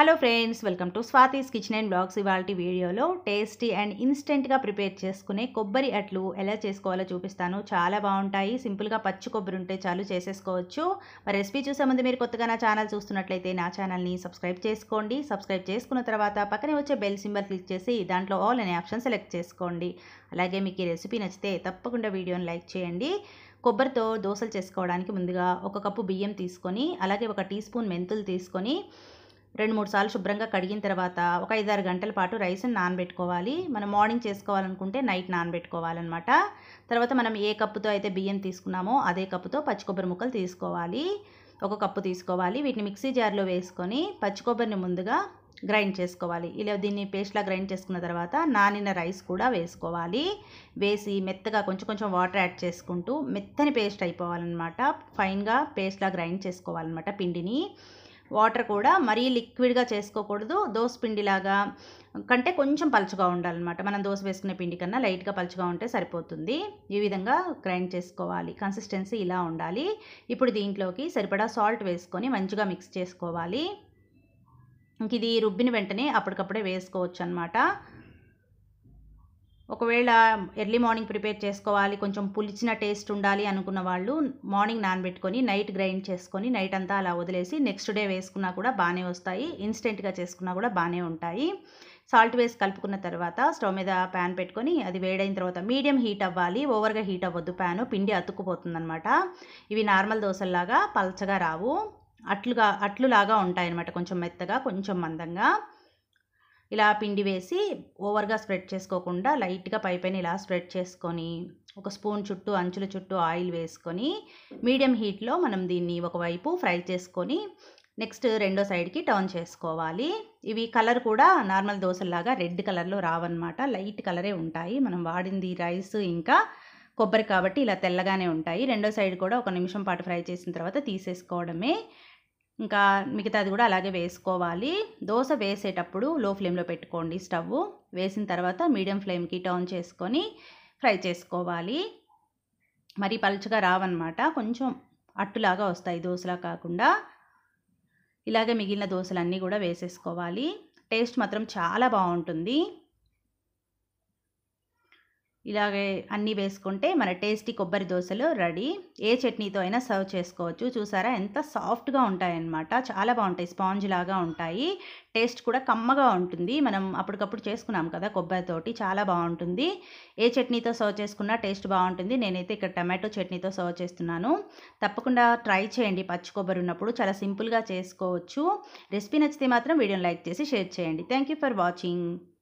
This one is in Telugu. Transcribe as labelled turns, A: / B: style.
A: hello friends welcome to Swathi's kitchen and blogs ఇవాళ వీడియోలో టేస్టీ అండ్ ఇన్స్టెంట్గా ప్రిపేర్ చేసుకునే కొబ్బరి అట్లు ఎలా చేసుకోవాలో చూపిస్తాను చాలా బాగుంటాయి సింపుల్గా పచ్చి కొబ్బరి ఉంటే చాలు చేసేసుకోవచ్చు మరి రెసిపీ చూసే ముందు మీరు కొత్తగా నా ఛానల్ చూస్తున్నట్లయితే నా ఛానల్ని సబ్స్క్రైబ్ చేసుకోండి సబ్స్క్రైబ్ చేసుకున్న తర్వాత పక్కనే వచ్చే బెల్ సింబల్ క్లిక్ చేసి దాంట్లో ఆల్ అనే ఆప్షన్ సెలెక్ట్ చేసుకోండి అలాగే మీకు ఈ రెసిపీ నచ్చితే తప్పకుండా వీడియోని లైక్ చేయండి కొబ్బరితో దోశలు చేసుకోవడానికి ముందుగా ఒక కప్పు బియ్యం తీసుకొని అలాగే ఒక టీ స్పూన్ మెంతులు తీసుకొని రెండు మూడు సార్లు శుభ్రంగా కడిగిన తర్వాత ఒక ఐదారు గంటల పాటు రైస్ని నానబెట్టుకోవాలి మనం మార్నింగ్ చేసుకోవాలనుకుంటే నైట్ నానబెట్టుకోవాలన్నమాట తర్వాత మనం ఏ కప్పుతో అయితే బియ్యం తీసుకున్నామో అదే కప్పుతో పచ్చి కొబ్బరి ముక్కలు తీసుకోవాలి ఒక కప్పు తీసుకోవాలి వీటిని మిక్సీ జార్లో వేసుకొని పచ్చి కొబ్బరిని ముందుగా గ్రైండ్ చేసుకోవాలి ఇలా దీన్ని పేస్ట్లా గ్రైండ్ చేసుకున్న తర్వాత నానిన రైస్ కూడా వేసుకోవాలి వేసి మెత్తగా కొంచెం కొంచెం వాటర్ యాడ్ చేసుకుంటూ మెత్తని పేస్ట్ అయిపోవాలన్నమాట ఫైన్గా పేస్ట్లా గ్రైండ్ చేసుకోవాలన్నమాట పిండిని వాటర్ కూడా మరీ లిక్విడ్గా చేసుకోకూడదు దోశ పిండిలాగా కంటే కొంచెం పలుచగా ఉండాలన్నమాట మనం దోశ వేసుకునే పిండి కన్నా లైట్గా పలుచగా ఉంటే సరిపోతుంది ఈ విధంగా గ్రైండ్ చేసుకోవాలి కన్సిస్టెన్సీ ఇలా ఉండాలి ఇప్పుడు దీంట్లోకి సరిపడా సాల్ట్ వేసుకొని మంచిగా మిక్స్ చేసుకోవాలి ఇంక ఇది రుబ్బిన వెంటనే అప్పటికప్పుడే వేసుకోవచ్చు అనమాట ఒకవేళ ఎర్లీ మార్నింగ్ ప్రిపేర్ చేసుకోవాలి కొంచెం పులిచిన టేస్ట్ ఉండాలి అనుకున్న వాళ్ళు మార్నింగ్ నానబెట్టుకొని నైట్ గ్రైండ్ చేసుకొని నైట్ అంతా అలా వదిలేసి నెక్స్ట్ డే వేసుకున్నా కూడా బాగానే వస్తాయి ఇన్స్టెంట్గా చేసుకున్నా కూడా బాగానే ఉంటాయి సాల్ట్ వేసి కలుపుకున్న తర్వాత స్టవ్ మీద ప్యాన్ పెట్టుకొని అది వేడైన తర్వాత మీడియం హీట్ అవ్వాలి ఓవర్గా హీట్ అవ్వద్దు ప్యాను పిండి అతుక్కుపోతుందనమాట ఇవి నార్మల్ దోశల్లాగా పల్చగా రావు అట్లుగా అట్లులాగా ఉంటాయన్నమాట కొంచెం మెత్తగా కొంచెం మందంగా ఇలా పిండి వేసి ఓవర్గా స్ప్రెడ్ చేసుకోకుండా లైట్గా పైపైన ఇలా స్ప్రెడ్ చేసుకొని ఒక స్పూన్ చుట్టూ అంచుల చుట్టూ ఆయిల్ వేసుకొని మీడియం హీట్లో మనం దీన్ని ఒకవైపు ఫ్రై చేసుకొని నెక్స్ట్ రెండో సైడ్కి టర్న్ చేసుకోవాలి ఇవి కలర్ కూడా నార్మల్ దోశల్లాగా రెడ్ కలర్లో రావన్నమాట లైట్ కలరే ఉంటాయి మనం వాడింది రైస్ ఇంకా కొబ్బరి కాబట్టి ఇలా తెల్లగానే ఉంటాయి రెండో సైడ్ కూడా ఒక నిమిషం పాటు ఫ్రై చేసిన తర్వాత తీసేసుకోవడమే ఇంకా మిగతాది కూడా అలాగే వేసుకోవాలి దోశ వేసేటప్పుడు లో ఫ్లేమ్లో పెట్టుకోండి స్టవ్ వేసిన తర్వాత మీడియం ఫ్లేమ్కి టర్న్ చేసుకొని ఫ్రై చేసుకోవాలి మరి పలుచగా రావన్నమాట కొంచెం అట్టులాగా వస్తాయి దోశలా కాకుండా ఇలాగే మిగిలిన దోశలన్నీ కూడా వేసేసుకోవాలి టేస్ట్ మాత్రం చాలా బాగుంటుంది ఇలాగే అన్నీ వేసుకుంటే మన టేస్టీ కొబ్బరి దోశలు రెడీ ఏ చట్నీతో అయినా సర్వ్ చేసుకోవచ్చు చూసారా ఎంత సాఫ్ట్గా ఉంటాయన్నమాట చాలా బాగుంటాయి స్పాంజ్ లాగా ఉంటాయి టేస్ట్ కూడా కమ్మగా ఉంటుంది మనం అప్పటికప్పుడు చేసుకున్నాం కదా కొబ్బరితోటి చాలా బాగుంటుంది ఏ చట్నీతో సర్వ్ చేసుకున్నా టేస్ట్ బాగుంటుంది నేనైతే ఇక్కడ టమాటో చట్నీతో సర్వ్ చేస్తున్నాను తప్పకుండా ట్రై చేయండి పచ్చి కొబ్బరి ఉన్నప్పుడు చాలా సింపుల్గా చేసుకోవచ్చు రెసిపీ నచ్చితే మాత్రం వీడియోని లైక్ చేసి షేర్ చేయండి థ్యాంక్ యూ ఫర్ వాచింగ్